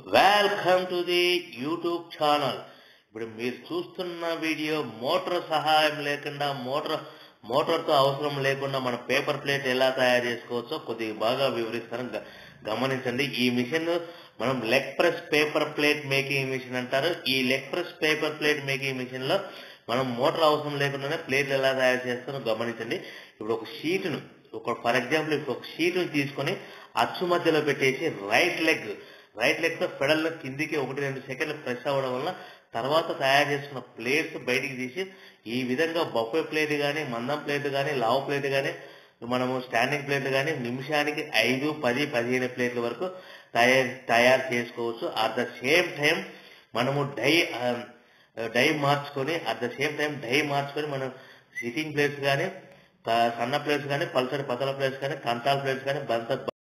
welcome to the YouTube channel ఇప్పుడు మీరు చూస్తున్న వీడియో మోటార్ సహాయం లేకుండా మోటార్ మోటార్తో అవసరం లేకుండా మన పేపర్ ప్లేట్ ఎలా తయారు చేసుకోవచ్చో కొద్దిగా బాగా వివరిస్తాను గ- గమనించండి ఈ మిషన్ మనం leg press paper plate making machine అంటారు ఈ leg press paper plate making machine లో మనం మోటార్ అవసరం లేకుండానే ప్లేట్లు ఎలా తయారు చేస్తారో గమనించండి ఇప్పుడు ఒక షీట్ను ఒక ఫర్ ఎగ్జాంపుల్ ఇప్పుడు ఒక షీట్ను తీసుకొని అచ్చు మధ్యలో పెట్టేసి రైట్ లెగ్ రైట్ లెగ్ తో పెడల్ కిందికి ఒకటి రెండు సెకండ్లు ప్రెస్ అవ్వడం వల్ల తర్వాత తయారు చేసుకున్న ప్లేట్స్ బయటికి తీసి ఈ విధంగా బొఫే ప్లేట్ కానీ మందం ప్లేట్ కానీ లావు ప్లేట్ కానీ మనము స్టాండింగ్ ప్లేట్ కానీ నిమిషానికి ఐదు పది పదిహేను ప్లేట్ల వరకు తయారు తయారు చేసుకోవచ్చు అట్ ద సేమ్ టైం మనము డై ఆ, డై మార్చుకొని at the same time die మార్చుకొని మనం సిట్టింగ్ ప్లేట్స్ కానీ సన్న ప్లేట్స్ కానీ పల్సటి పతల ప్లేట్స్ కానీ కంతాల ప్లేట్స్ కానీ బంత